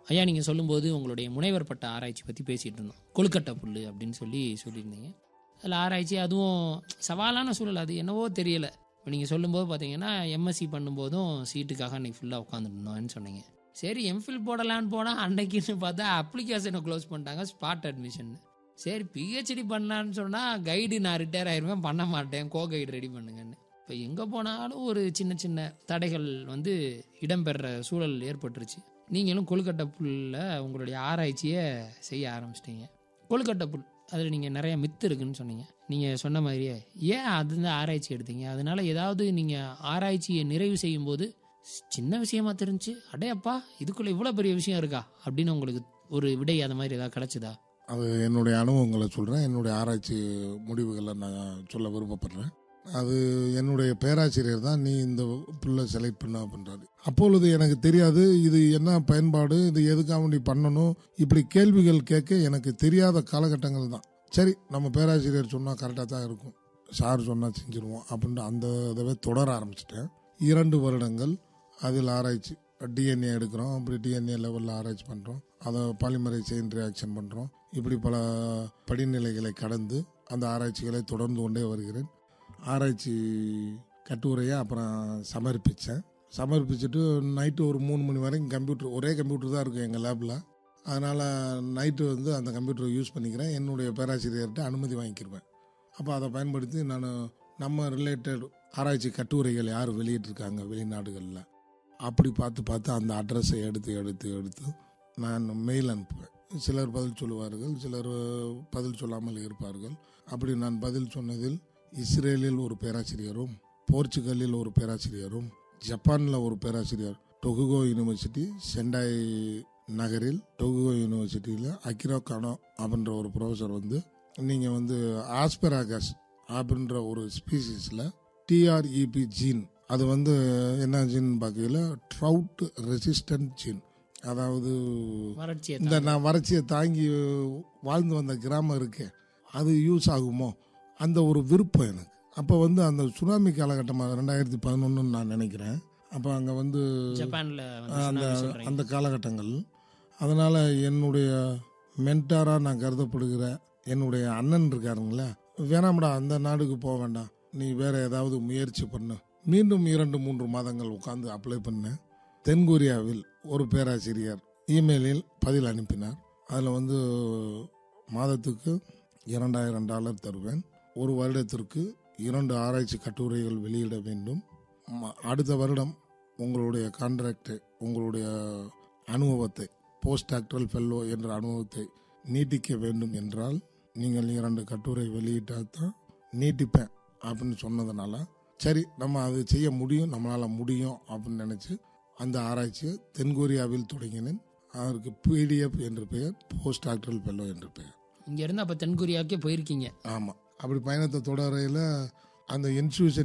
ஐயா நீங்கள் சொல்லும்போது உங்களுடைய முனைவர் பட்ட ஆராய்ச்சி பற்றி பேசிகிட்டு இருந்தோம் கொழுக்கட்டை புல் அப்படின்னு சொல்லி சொல்லியிருந்தீங்க அதில் ஆராய்ச்சி அதுவும் சவாலான சூழல் அது என்னவோ தெரியல இப்போ நீங்கள் சொல்லும்போது பார்த்தீங்கன்னா எம்எஸ்சி பண்ணும்போதும் சீட்டுக்காக அன்றைக்கி ஃபுல்லாக உட்காந்துருந்தோம்னு சொன்னீங்க சரி எம்ஃபில் போடலான்னு போனால் அன்னைக்குன்னு பார்த்தா அப்ளிகேஷனை க்ளோஸ் பண்ணிட்டாங்க ஸ்பாட் அட்மிஷன் சரி பிஹெச்டி பண்ணலான்னு சொன்னால் கைடு நான் ரிட்டையர் ஆயிருவேன் பண்ண மாட்டேன் கோ கைடு ரெடி பண்ணுங்கன்னு இப்போ எங்கே போனாலும் ஒரு சின்ன சின்ன தடைகள் வந்து இடம்பெற சூழல் ஏற்பட்டுருச்சு நீங்களும் கொழுக்கட்டை புல்ல உங்களுடைய ஆராய்ச்சியை செய்ய ஆரம்பிச்சிட்டீங்க கொழுக்கட்டை புல் அதில் நீங்கள் நிறைய மித்து இருக்குன்னு சொன்னீங்க நீங்கள் சொன்ன மாதிரியே ஏன் அது ஆராய்ச்சி எடுத்தீங்க அதனால ஏதாவது நீங்கள் ஆராய்ச்சியை நிறைவு செய்யும்போது சின்ன விஷயமா தெரிஞ்சு அடையப்பா இதுக்குள்ள இவ்வளோ பெரிய விஷயம் இருக்கா அப்படின்னு உங்களுக்கு ஒரு விடை அது மாதிரி ஏதாவது கிடைச்சதா அது என்னுடைய அனுபவங்களை சொல்கிறேன் என்னுடைய ஆராய்ச்சி முடிவுகளை நான் சொல்ல விருப்பப்படுறேன் அது என்னுடைய பேராசிரியர் தான் நீ இந்த புல்லை செலக்ட் பண்ண அப்படின்றாரு அப்பொழுது எனக்கு தெரியாது இது என்ன பயன்பாடு இது எதுக்காக நீ பண்ணணும் இப்படி கேள்விகள் கேட்க எனக்கு தெரியாத காலகட்டங்கள் தான் சரி நம்ம பேராசிரியர் சொன்னால் கரெக்டாக தான் இருக்கும் சார் சொன்னால் செஞ்சுருவோம் அப்படின்ட்டு அந்த இதவே தொடர ஆரம்பிச்சிட்டேன் இரண்டு வருடங்கள் அதில் ஆராய்ச்சி டிஎன்ஏ எடுக்கிறோம் அப்படி டிஎன்ஏ லெவலில் ஆராய்ச்சி பண்ணுறோம் அதை பாலிமரை செயின் ரியாக்ஷன் பண்ணுறோம் இப்படி பல படிநிலைகளை கடந்து அந்த ஆராய்ச்சிகளை தொடர்ந்து கொண்டே வருகிறேன் ஆராய்ச்சி கட்டுரையை அப்புறம் சமர்ப்பித்தேன் சமர்ப்பிச்சுட்டு நைட்டு ஒரு மூணு மணி வரைக்கும் கம்ப்யூட்டர் ஒரே கம்ப்யூட்டர் தான் இருக்கும் எங்கள் லேபில் அதனால் நைட்டு வந்து அந்த கம்ப்யூட்டரை யூஸ் பண்ணிக்கிறேன் என்னுடைய பேராசிரியர்கிட்ட அனுமதி வாங்கிக்கிருவேன் அப்போ அதை பயன்படுத்தி நான் நம்ம ரிலேட்டட் ஆராய்ச்சி கட்டுரைகள் யார் வெளியிட்டிருக்காங்க வெளிநாடுகளில் அப்படி பார்த்து பார்த்து அந்த அட்ரஸை எடுத்து எடுத்து எடுத்து நான் மெயில் அனுப்புவேன் சிலர் பதில் சொல்லுவார்கள் சிலர் பதில் சொல்லாமல் இருப்பார்கள் அப்படி நான் பதில் சொன்னதில் இஸ்ரேலில் ஒரு பேராசிரியரும் போர்ச்சுகலில் ஒரு பேராசிரியரும் ஜப்பானில் ஒரு பேராசிரியர் டொகுகோ யூனிவர்சிட்டி செண்டாய் நகரில் டொகுகோ யூனிவர்சிட்டியில் அக்கிரோ கானோ அப்படின்ற ஒரு ப்ரொஃபஸர் வந்து நீங்கள் வந்து ஆஸ்பெராகஸ் அப்படின்ற ஒரு ஸ்பீசிஸில் டிஆர்இபி ஜீன் அது வந்து என்ன ஜீன் பார்க்கையில் ட்ரவுட் ரெசிஸ்டன்ட் ஜீன் அதாவது வறட்சியை இந்த நான் வறட்சியை தாங்கி வாழ்ந்து வந்த கிராமம் இருக்கே அது யூஸ் ஆகுமோ அந்த ஒரு விருப்பம் எனக்கு அப்போ வந்து அந்த சுனாமி காலகட்டமாக ரெண்டாயிரத்தி பதினொன்றுன்னு நான் நினைக்கிறேன் அப்போ அங்கே வந்து ஜப்பான்ல வந்து அந்த சுனாமி சொல்றீங்க. அந்த காலகட்டங்கள் அதனால் என்னுடைய மென்டாராக நான் கருதப்படுகிற என்னுடைய அண்ணன் இருக்காருங்களே வேணாம்டா அந்த நாடுக்கு போக வேண்டாம் நீ வேற ஏதாவது முயற்சி பண்ணு மீண்டும் இரண்டு மூன்று மாதங்கள் உட்காந்து அப்ளை பண்ணேன் தென்கொரியாவில் ஒரு பேராசிரியர் இமெயிலில் பதில் அனுப்பினார் அதில் வந்து மாதத்துக்கு இரண்டாயிரம் டாலர் தருவேன் ஒரு வருடத்திற்கு இரண்டு ஆராய்ச்சி கட்டுரைகள் வெளியிட வேண்டும் ம- அடுத்த வருடம் உங்களுடைய கான்ட்ராக்ட் உங்களுடைய அனுபவத்தை போஸ்ட் டாக்டரல் ஃபெல்லோ என்ற அனுபவத்தை நீட்டிக்க வேண்டும் என்றால் நீங்கள் இரண்டு கட்டுரை வெளியிட்டால் தான் நீட்டிப்பேன் அப்படின்னு சொன்னதுனால சரி நம்ம அது செய்ய முடியும் நம்மளால் முடியும் அப்படின்னு நினச்சி அந்த ஆராய்ச்சியை தென்கொரியாவில் தொடங்கினேன் அதற்கு பிடிஎஃப் என்று பெயர் போஸ்ட் டாக்டரல் ஃபெல்லோ என்று பெயர் இங்க இருந்து அப்ப தென்கொரியாவுக்கே போயிருக்கீங்க ஆமாம் அப்படி பயணத்தை தொடரையில் அந்த இன்ஸ்டியூஷன்